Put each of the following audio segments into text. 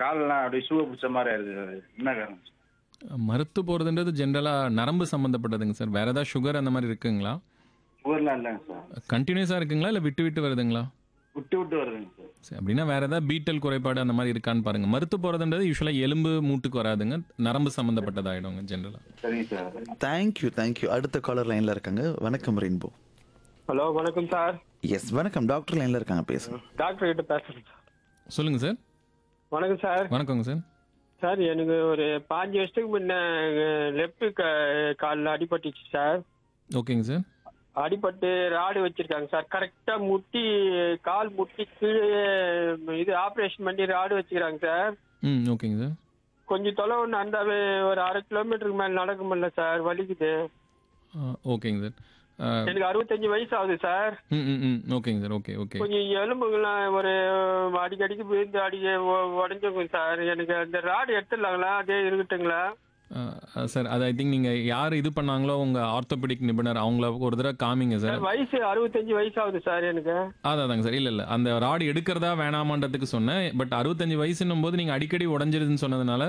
காலெல்லாம் அப்படியே ஷூவை பிடிச்ச மாதிரி ஆயிருது சார் என்ன காரணம் மறுத்து போகிறதுன்றது ஜென்ரலாக நரம்பு சம்மந்தப்பட்டதுங்க சார் வேறு ஏதாவது சுகர் அந்த மாதிரி இருக்குங்களா சுகர்லாம் இல்லைங்க சார் கண்டினியூஸாக இருக்குங்களா இல்லை விட்டு விட்டு வருதுங்களா விட்டு விட்டு வருதுங்க சார் சரி அப்படின்னா வேறு ஏதாவது பீட்டல் குறைபாடு அந்த மாதிரி இருக்கான்னு பாருங்கள் மறுத்து போகிறதுன்றது யூஸ்வலாக எலும்பு மூட்டுக்கு வராதுங்க நரம்பு சம்மந்தப்பட்டதாகிடுங்க ஜென்ரலாக சரிங்க சார் தேங்க்யூ தேங்க்யூ அடுத்த காலர் லைன்ல இருக்காங்க வணக்கம் ரெயின்போ ஹலோ வணக்கம் சார் எஸ் வணக்கம் டாக்டர் லைன்ல இருக்காங்க பேசுங்க டாக்டர் கிட்ட பேசுறேன் சார் சொல்லுங்கள் சார் வணக்கம் சார் வணக்கங்க சார் சார் எனக்கு ஒரு பாஞ்சு வருஷத்துக்கு முன்ன லெஃப்ட் காலில் அடிபட்டுச்சு சார் ஓகேங்க சார் அடிபட்டு ராடு வச்சிருக்காங்க சார் கரெக்டா முட்டி கால் முட்டி கீழே இது ஆபரேஷன் பண்ணி ராடு வச்சுக்கிறாங்க சார் ம் ஓகேங்க சார் கொஞ்சம் தொலைவு நடந்தாவே ஒரு அரை கிலோமீட்டருக்கு மேல நடக்க முடியல சார் வலிக்குது ஆ, ஓகேங்க சார் ஆ, எனக்கு அறுபத்தஞ்சு வயசு ஆகுது சார் ம் ம் ம் ஓகேங்க சார் ஓகே ஓகே கொஞ்சம் எலும்புகள்லாம் ஒரு அடிக்கடிக்கு விழுந்து அடிக்க உடஞ்சுங்க சார் எனக்கு அந்த ராடு எடுத்துடலாங்களா அதே இருக்கட்டுங்களா சார் அது ஐ திங்க் நீங்கள் யார் இது பண்ணாங்களோ உங்கள் ஆர்த்தோபெடிக் நிபுணர் அவங்கள ஒரு தடவை காமிங்க சார் சார் வயசு அறுபத்தஞ்சு வயசு ஆகுது சார் எனக்கு அதாதாங்க சார் இல்லை இல்லை அந்த ராடு எடுக்கிறதா வேணாமான்றதுக்கு சொன்னேன் பட் அறுபத்தஞ்சு வயசுன்னும் போது நீங்கள் அடிக்கடி உடஞ்சிருதுன்னு சொன்னதுனால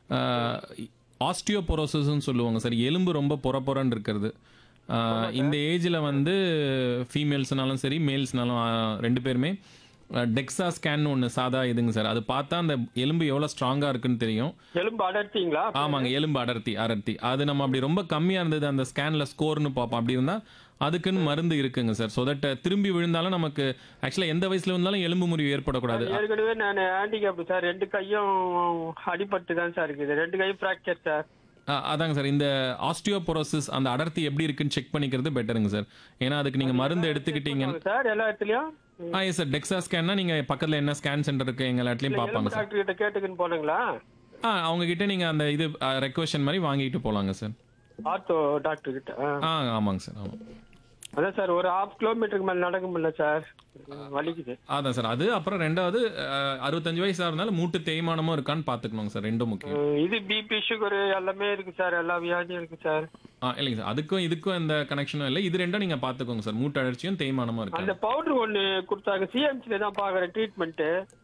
ஆஸ்டியோபொரோசஸ்ன்னு சொல்லுவாங்க சார் எலும்பு ரொம்ப பொற பொறன்னு இருக்கிறது ஆஹ், இந்த ஏஜில் வந்து ஃபீமேல்ஸ்னாலும் சரி மேல்ஸ்னாலும் ரெண்டு பேருமே டெக்ஸா ஸ்கேன் ஒன்று சாதா இதுங்க சார் அது பார்த்தா அந்த எலும்பு எவ்வளோ ஸ்ட்ராங்காக இருக்குன்னு தெரியும் எலும்பு அடர்த்திங்களா ஆமாங்க எலும்பு அடர்த்தி அடர்த்தி அது நம்ம அப்படி ரொம்ப கம்மியாக இருந்தது அந்த ஸ்கேனில் ஸ்கோர்னு பார்ப்போம் அப்படி இருந்தால் அதுக்குன்னு மருந்து இருக்குங்க சார் ஸோ தட் திரும்பி விழுந்தாலும் நமக்கு ஆக்சுவலாக எந்த வயசுல இருந்தாலும் எலும்பு முறிவு ஏற்படக்கூடாது ஏற்கனவே நான் ஹேண்டிகேப் சார் ரெண்டு கையும் அடிபட்டு தான் சார் இருக்குது ரெண்டு கையும் ஃப்ராக்சர் சார் அ- அதாங்க சார் இந்த ஆஸ்டியோபொரோசிஸ் அந்த அடர்த்தி எப்படி இருக்குன்னு செக் பண்ணிக்கிறது பெட்டருங்க சார் ஏன்னா அதுக்கு நீங்கள் மருந்து எடுத்துக்கிட்டீங்கன்னு சார் எல்லா இடத்துலயும் ஆ எஸ் சார் டெக்ஸா ஸ்கேன்னா நீங்கள் பக்கத்தில் என்ன ஸ்கேன் சென்டர் இருக்கு எங்கள் இடத்துலையும் எலும்பு பார்ப்பாங்க சார் டாக்டர் கிட்ட கேட்டுக்குன்னு போனீங்களா ஆ அவங்க கிட்ட நீங்கள் அந்த இது ரெக்வஷன் மாதிரி வாங்கிட்டு போகலாங்க சார் ஆர்த்தோ டாக்டர் கிட்ட ஆ. ஆ ஆமாங்க சார் ஆமாம் அதான் சார் ஒரு ஹாஃப் கிலோமீட்டருக்கு மேல நடக்க முடியல சார் வலிக்குது அதான் சார் அது அப்புறம் ரெண்டாவது அஹ், அறுபத்தஞ்சு வயசாக இருந்தாலும் மூட்டு தேய்மானமும் இருக்கான்னு பார்த்துக்கணுங்க சார் ரெண்டும் முக்கியம் ம், இது பிபி சுகர் எல்லாமே இருக்கு சார் எல்லா வியாதியும் இருக்கு சார் ஆ இல்லைங்க சார் அதுக்கும் இதுக்கும் எந்த கனெக்ஷனும் இல்லை இது ரெண்டும் நீங்கள் பார்த்துக்கோங்க சார் மூட்டு அழற்சியும் தேய்மானமும் அந்த இருக்கு பவுடர் ஒன்னு கொடுத்தாங்க சிஎம்சில தான் பாக்குறேன் ட்ரீட்மெண்ட்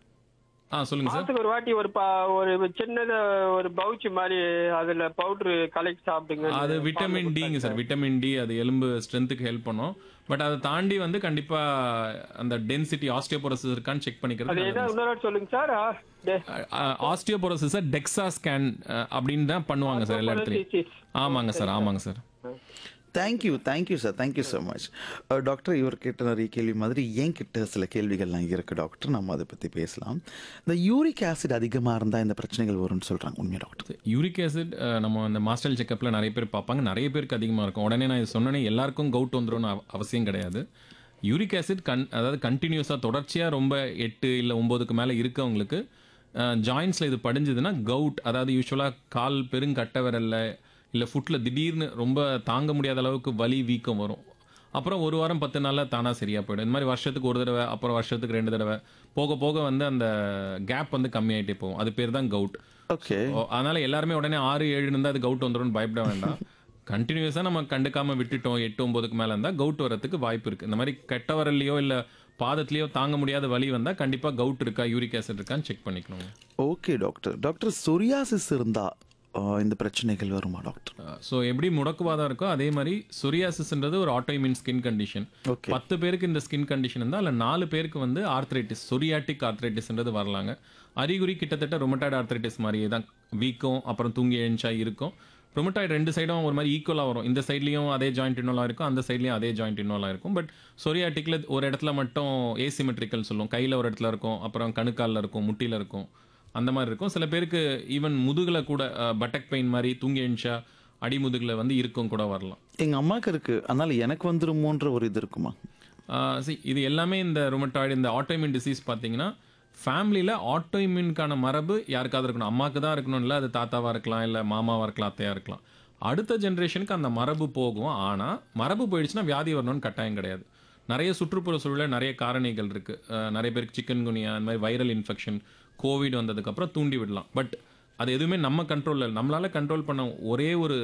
ஆ சொல்லுங்க சார் மாசத்துக்கு ஒரு வாட்டி ஒரு பா ஒரு சின்னதா ஒரு பவுச் மாதிரி அதுல பவுடர் கலக்கி சாப்பிடுங்க அது விட்டமின் டிங்க சார் விட்டமின் டி அது எலும்பு ஸ்ட்ரென்த்துக்கு ஹெல்ப் பண்ணும் பட் அதை தாண்டி வந்து கண்டிப்பா அந்த டென்சிட்டி ஆஸ்டியோபோரோசிஸ் இருக்கான்னு செக் அது பண்ணிக்கிறது என்ன இன்னொரு வாட்டி சொல்லுங்க சார் ஆ, டே. ஆஸ்டியோபோரோசிஸை டெக்ஸா ஸ்கேன் அப்படின்னு தான் பண்ணுவாங்க சார் எல்லா இடத்துலையும் ஆமாங்க சார் ஆமாங்க sir thank you thank you sir thank you so much doctor இவர் கேட்ட நிறைய கேள்வி மாதிரி என் கிட்ட சில கேள்விகள்லாம் இருக்குது டாக்டர் நம்ம அதை பற்றி பேசலாம் இந்த யூரிக் ஆசிட் அதிகமாக இருந்தால் இந்த பிரச்சனைகள் வரும்னு சொல்கிறாங்க உண்மையா டாக்டர் யூரிக் ஆசிட் நம்ம அந்த மாஸ்டர் செக்கப்பில் நிறைய பேர் பார்ப்பாங்க நிறைய பேருக்கு அதிகமாக இருக்கும் உடனே நான் இது சொன்னேனே எல்லாருக்கும் கவுட் வந்துரும்னு அவ- அவசியம் கிடையாது யூரிக் ஆசிட் கன் அதாவது கண்டினியூஸாக தொடர்ச்சியாக ரொம்ப எட்டு இல்லை ஒம்போதுக்கு மேலே இருக்கவங்களுக்கு ஜாயின்ஸில் இது படிஞ்சதுன்னா கவுட் அதாவது யூஸ்வலாக கால் பெருங்கட்ட விரல்ல இல்லை ஃபுட்டில் திடீர்னு ரொம்ப தாங்க முடியாத அளவுக்கு வலி வீக்கம் வரும் அப்புறம் ஒரு வாரம் பத்து நாளில் தானாக சரியாக போயிடும் இந்த மாதிரி வருஷத்துக்கு ஒரு தடவை அப்புறம் வருஷத்துக்கு ரெண்டு தடவை போக போக வந்து அந்த கேப் வந்து கம்மியாயிட்டே போகும் அது பேர் தான் கவுட் ஓகே ஓ, அதனால எல்லாருமே உடனே ஆறு ஏழு இருந்தால் அது கவுட் வந்துரும்னு பயப்பட வேண்டாம் கண்டினியூஸாக நம்ம கண்டுக்காம விட்டுட்டோம் எட்டு ஒன்பதுக்கு மேலே இருந்தால் கவுட் வரதுக்கு வாய்ப்பு இருக்குது இந்த மாதிரி கெட்ட வரலையோ இல்லை பாதத்துலேயோ தாங்க முடியாத வலி வந்தால் கண்டிப்பாக கவுட் இருக்கா யூரிக் ஆசிட் இருக்கான்னு செக் பண்ணிக்கணும் ஓகே டாக்டர் டாக்டர் சொரியாசிஸ் இருந்தால் இந்த பிரச்சனைகள் வருமா டாக்டர் ஸோ எப்படி முடக்குவாதம் இருக்கோ அதே மாதிரி சொரியாசிஸ்ன்றது ஒரு ஆட்டோமின் ஸ்கின் கண்டிஷன் Okay. பத்து பேருக்கு இந்த ஸ்கின் கண்டிஷன் இருந்தால் அதில் நாலு பேருக்கு வந்து ஆர்த்ரைட்டிஸ் சொரியாட்டிக் ஆர்த்ரைட்டிஸ்ன்றது வரலாங்க அறிகுறி கிட்டத்தட்ட ரொமட்டாய்டு ஆர்த்ரைட்டிஸ் மாதிரியே தான் வீக்கம் அப்புறம் தூங்கி எழுந்தா இருக்கும் ரொமட்டாய்டு ரெண்டு சைடும் ஒரு மாதிரி ஈக்குவலாக வரும் இந்த சைட்லேயும் அதே ஜாயிண்ட் இன்னோலாம் இருக்கும் அந்த சைட்லேயும் அதே ஜாயிண்ட் இன்னோலாம் இருக்கும் பட் சொரியாட்டிக்கில் ஒரு இடத்துல மட்டும் ஏசிமெட்ரிக்கல் சொல்லுவோம் கையில் ஒரு இடத்துல இருக்கும் அப்புறம் கணுக்காலில் இருக்கும் முட்டியில் இருக்கும் அந்த மாதிரி இருக்கும் சில பேருக்கு ஈவன் முதுகில் கூட பட்டக் பெயின் மாதிரி தூங்கி எழுந்தா அடிமுதுகில் வந்து இருக்கும் கூட வரலாம் எங்கள் அம்மாவுக்கு இருக்குது அதனால் எனக்கு வந்துருமோன்ற ஒரு இது இருக்குமா ஆஹ் see, இது எல்லாமே இந்த ருமட்டாய்டு இந்த ஆட்டோமின் டிசீஸ் பார்த்தீங்கன்னா ஃபேமிலியில் ஆட்டோமின்கான மரபு யாருக்காவது இருக்கணும் அம்மாவுக்கு தான் இருக்கணும் இல்லை அது தாத்தாவாக இருக்கலாம் இல்லை மாமாவாக இருக்கலாம் அத்தையாக இருக்கலாம் அடுத்த ஜென்ரேஷனுக்கு அந்த மரபு போகும் ஆனால் மரபு போயிடுச்சுன்னா வியாதி வரணும்னு கட்டாயம் கிடையாது நிறைய சுற்றுப்புற சூழலில் நிறைய காரணிகள் இருக்குது நிறைய பேருக்கு சிக்கன் குனியா அந்த மாதிரி வைரல் இன்ஃபெக்ஷன் கோவிட் வந்ததுக்கப்புறம் தூண்டி விடலாம் பட் அது எதுவுமே நம்ம கண்ட்ரோலில் நம்மளால் கண்ட்ரோல் பண்ண ஒரே ஒரு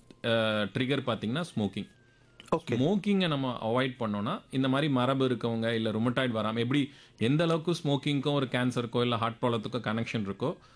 ட்ரிகர் பார்த்தீங்கன்னா ஸ்மோக்கிங் ஓகே ஸ்மோக்கிங்கை நம்ம அவாய்ட் பண்ணோம்னா இந்த மாதிரி மரபு இருக்கவங்க இல்லை ருமட்டாய்டு வராமல் எப்படி எந்த அளவுக்கு ஸ்மோக்கிங்க்கும் ஒரு கேன்சருக்கோ இல்லை ஹார்ட் ப்ராப்ளத்துக்கோ கனெக்ஷன் இருக்கோ